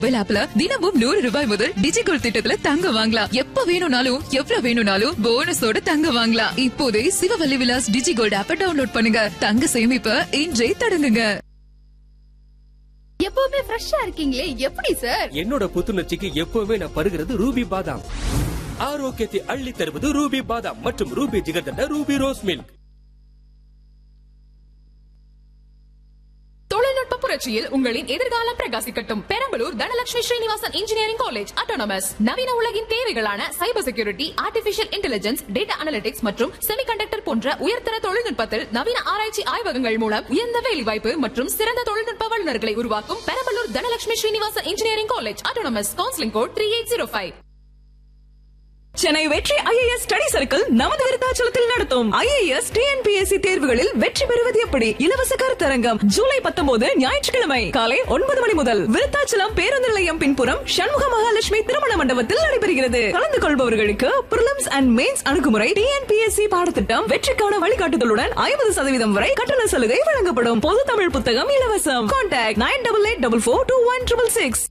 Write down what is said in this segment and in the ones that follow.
Mobile ஆப்ல தினமும் நூறு ரூபாய் முதல் டிஜிகோல் திட்டத்துல தங்க வாங்கலாம் எப்ப வேணும்னாலும் எவ்வளவு வேணும்னாலும் போனஸோட தங்க வாங்கலாம் இப்போதே சிவவல்லி விலாஸ் டிஜிகோல்ட் ஆப்ப டவுன்லோட் பண்ணுங்க தங்க சேமிப்ப இன்றே தொடங்குங்க எப்பவுமே ஃப்ரெஷ்ஷா இருக்கீங்களே எப்படி சார் என்னோட புத்துணர்ச்சிக்கு எப்பவுமே நான் பருகிறது ரூபி பாதாம் ஆரோக்கியத்தை அள்ளி தருவது ரூபி பாதாம் மற்றும் Ruby jigarthanda Ruby rose milk தொழில்நுட்ப புரட்சியில் உங்களின் எதிர்காலம் பிரகாசிக்கட்டும் Perambalur Dhanalakshmi Srinivasan engineering college autonomous நவீன உலகின் தேவைகளான cyber security artificial intelligence data analytics மற்றும் செமிகண்டக்டர் போன்ற உயர்தர தொழில்நுட்பத்தில் நவீன ஆராய்ச்சி ஆய்வகங்கள் மூலம் உயர்ந்த வேலைவாய்ப்பு மற்றும் சிறந்த தொழில்நுட்ப வல்லுநர்களை உருவாக்கும் Perambalur Dhanalakshmi Srinivasan engineering college autonomous counselling code three eight zero five Chennai Vetri IAS study circle நமது விருத்தாச்சலத்தில் நடத்தும் ஐஏஎஸ் டிஎன்பிஎஸ்சி தேர்வுகளில் வெற்றி பெறுவது எப்படி இலவச கருத்தரங்கம் ஜூலை பத்தொன்பது ஞாயிற்றுக்கிழமை காலை ஒன்பது மணி முதல் விருத்தாச்சலம் பேருந்து நிலையம் பின்புறம் சண்முக மகாலட்சுமி திருமண மண்டபத்தில் நடைபெறுகிறது கலந்து கொள்பவர்களுக்கு பிரிலிம்ஸ் அண்ட் மெயின்ஸ் அணுகுமுறை டிஎன்பிஎஸ்சி பாடத்திட்டம் வெற்றிக்கான வழிகாட்டுதலுடன் ஐம்பது சதவீதம் வரை கட்டண சலுகை வழங்கப்படும் பொது தமிழ் புத்தகம் இலவசம் contact nine double eight double four two one triple six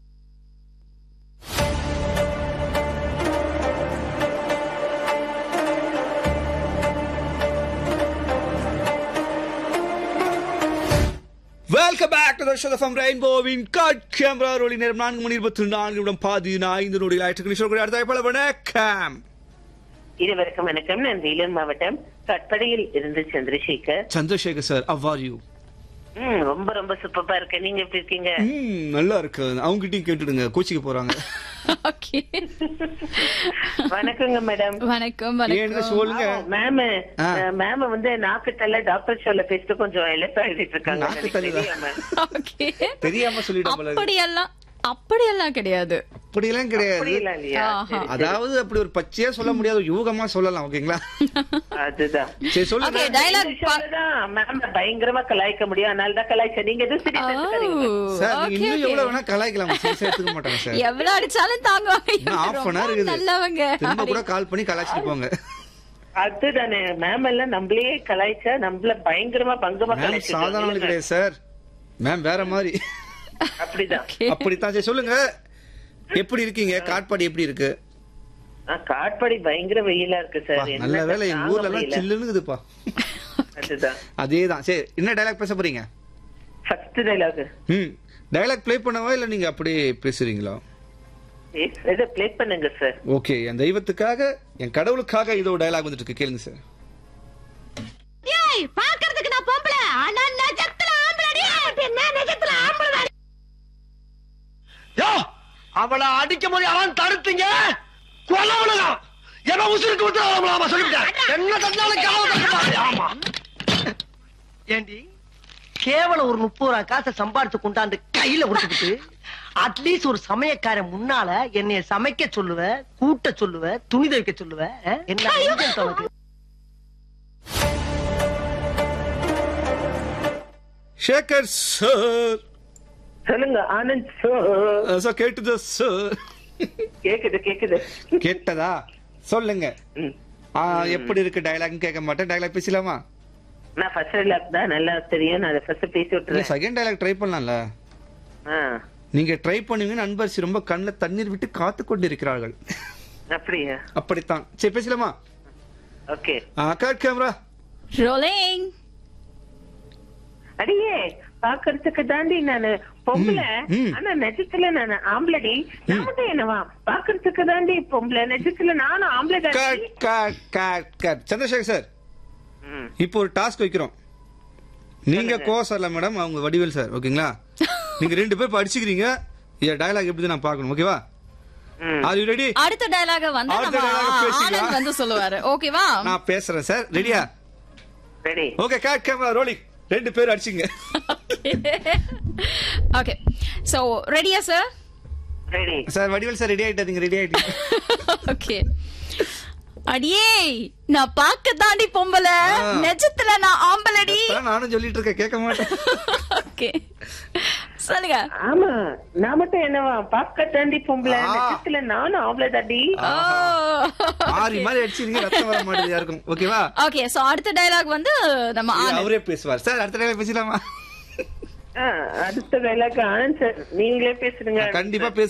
welcome back to show from ரெயின்போவின் கட் கேமரா ரோலி நேரம் நான்கு மணி இருபத்தி நான்கு நிமிடம் பதினைந்து நொடியில் ஆயிற்று அடுத்த போல வணக்கம் இருவருக்கும் வணக்கம் நான் வேலூர் மாவட்டம் கட்படையில் இருந்து Chandrasekhar Chandrasekhar sir how are you ம், ரொம்ப ரொம்ப சூப்பரா இருக்கேன் நீங்க எப்படி இருக்கீங்க ம் நல்லா இருக்கு அவங்க கிட்டயும் கேட்டுடுங்க கோச்சிக்கு போறாங்க ஓகே வணக்கங்க மேடம் வணக்கம் ஏன்னு வணக்கம் சொல்லுங்க மேம் ஆ. மேம் வந்து நாக்குத்தல்ல டாக்டர் ஷோல பேசிட்டு கொஞ்சம் எல்லாம் எழுதிட்டு இருக்காங்க நாக்குத்தல்ல? எனக்கு தெரியாம. ஓகே தெரியாம சொல்லிட போல இருக்கு. அப்படியெல்லாம் அப்படியெல்லாம் கிடையாது அப்படியெல்லாம் கிடையாது அப்படியெல்லாம் இல்லையா ஆஹா. சரி, சரி. அதாவது அப்படி ஒரு பச்சையா சொல்ல முடியாது ஒரு யூகமா சொல்லலாம் ஓகேங்களா அதுதான் சரி சொல்லுங்க ஓகே டயலாக் மேம் பயங்கரமா கலாய்க்க முடியும் அதனால தான் கலாய்ச்சேன் நீங்க எதுவும் serious எடுத்துக்காதீங்க. சார் நீங்க இன்னும் எவ்வளவு வேணா கலாய்க்கலாம் சரி எடுத்துக்க மாட்டாங்க சார் எவ்வளவு அடிச்சாலும் தாங்குவாங்க இன்னும் half an hour ரொம்ப இருக்குது. நல்லவங்க திரும்ப கூட கால் பண்ணி கலாய்ச்சிட்டு போங்க அதுதானே மேம் எல்லாம் நம்மளே கலாய்ச்சா நம்மள பயங்கரமா பங்கமா மேம் சாதாரண ஆளு கலாய்ச்சிருக்காங்க. கிடையாது சார் மேம் வேற மாதிரி அப்படிதான் அப்படித்தான் சரி சொல்லுங்க எப்படி இருக்கீங்க காட்பாடி எப்படி இருக்கு ஆ, காட்பாடி பயங்கர வெயிலா இருக்கு பா, சார் நல்ல வேலை எங்க ஊர்ல எல்லாம் சில்லுன்னுக்குதுப்பா அதுதான் அதேதான் சரி என்ன டயலாக் பேச போறீங்க ஃபர்ஸ்ட் டைலாக் ம் டயலாக் ப்ளே பண்ணவா இல்ல நீங்க அப்படியே பேசுறீங்களா இதை ப்ளே பண்ணுங்க சார் ஓகே என் தெய்வத்துக்காக என் கடவுளுக்காக இதோ டயலாக் வந்துட்டு இருக்கு கேளுங்க சார் பாக்குறதுக்கு நான் பொம்பளை ஆனா நெஜத்துல ஆம்பளடி என்ன நெஜத்துல ஆம்பளை யோ அவளை அடிக்கும் போது அவன் தடுத்தீங்க கொலை உலகம் என்ன உசுருக்கு விட்டு அவளை சொல்லிவிட்டேன் என்ன தந்தாலும் காவல் ஆமா ஏண்டி கேவலம் ஒரு முப்பது ரூபா காசை சம்பாதிச்சு கொண்டாந்து கையில கொடுத்துக்கிட்டு அட்லீஸ்ட் ஒரு சமயக்காரன் முன்னால என்னைய சமைக்க சொல்லுவ கூட்ட சொல்லுவ துணி துவைக்க சொல்லுவ அஹ்? என்ன நெஞ்சம் உனக்கு ஷேகர் சார் சொல்லுங்க ஆனந்த் சார் சார் கேட்டுதா சார் கேக்குது கேக்குது கேட்டதா சொல்லுங்க ம். ஆ, எப்படி இருக்கு டயலாக் கேட்க மாட்டேன் டயலாக் பேசலாமா நான் ஃபர்ஸ்ட் டைலாக் தான் நல்லா தெரியும் நான் அதை ஃபர்ஸ்ட் பேசி இல்ல விட்டுறேன் செகண்ட் டயலாக் ட்ரை பண்ணலாம்ல ஆ, நீங்க ட்ரை பண்ணுவீங்கன்னு அன்பரசி ரொம்ப கண்ணுல தண்ணீர் விட்டு காத்து கொண்டிருக்கிறார்கள் அப்படியா அப்படித்தான் சரி பேசலாமா ஓகே கட் கேமரா ரோலிங் அடியே பாக்குறதுக்கு தாண்டி நானு பொம்பளை ம், ம். ஆனா நெஜத்துல நான் ஆம்பளடி நான் மட்டும் என்னவா பாக்குறதுக்கு தாண்டி பொம்பளை நெஜத்துல நானும் ஆம்பளை கட் தாண்டி cut cut cut Chandrasekhar sir ம். இப்போ ஒரு டாஸ்க் வைக்கிறோம் நீங்க கோ சார்ல மேடம் அவங்க வடிவேல் சார் ஓகேங்களா நீங்க ரெண்டு பேர் இப்ப அடிச்சுக்கிறீங்க இந்த டயலாக் எப்படி நான் பார்க்கணும் ஓகேவா ம். ஆர் யூ ரெடி அடுத்த டயலாக வந்து அடுத்த நம்ம dialogue பேசிக்கலாம். ஆனந்த் வந்து சொல்லுவாரு ஓகேவா நான் பேசுறேன் சார் ரெடியா ready okay cut camera rolling ரெண்டு பேர் அடிச்சுங்க ஓகே சோ ரெடியா sir ready sir Vadivel sir ready ஆயிட்டாதீங்க ரெடி ஆயிட்டீங்க ஓகே அடியே நான் பாக்க தாண்டி பொம்பளை ஆ. நெஜத்துல நான் ஆம்பளடி இப்பதான் நானும் சொல்லிட்டு இருக்கேன் கேட்க மாட்டேன் ஓகே சொல்லுங்க ஆமா நான் மட்டும் என்னவா பாக்க தாண்டி பொம்பளை ஆ. நெஜத்துல நானும் ஆம்பளை தாண்டி ஓ மாறி மாறி அடிச்சிருக்கீங்க ரத்தம் வர மாட்டேது யாருக்கும் ஓகேவா ஓகே சோ அடுத்த டயலாக் வந்து நம்ம இது ஆனந்த் அவரே பேசுவார் சார் அடுத்த டைம் பேசலாமா அடுத்த டைலாக் ஆனந்த் சார் நீங்களே பேசுறீங்க கண்டிப்பா